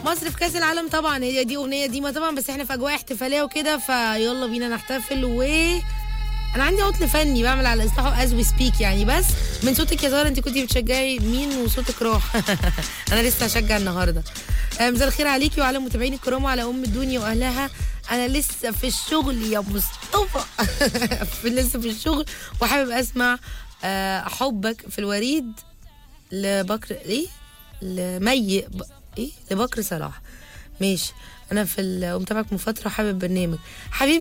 مصر في كاس العالم طبعا هي دي اغنيه دي ما طبعا بس احنا في اجواء احتفاليه وكده فيلا بينا نحتفل و انا عندي عطل فني بعمل على اصلاحه از وي سبيك يعني بس من صوتك يا زهره انت كنتي بتشجعي مين وصوتك راح انا لسه هشجع النهارده آه، مساء الخير عليكي وعلى متابعين الكرام وعلى ام الدنيا واهلها انا لسه في الشغل يا مصطفى في- لسه في الشغل وحابب اسمع آه، حبك في الوريد لبكر ايه لمي ب... ايه لبكر صلاح ماشي انا في ال- متابعك من فتره وحابب برنامج حبيبي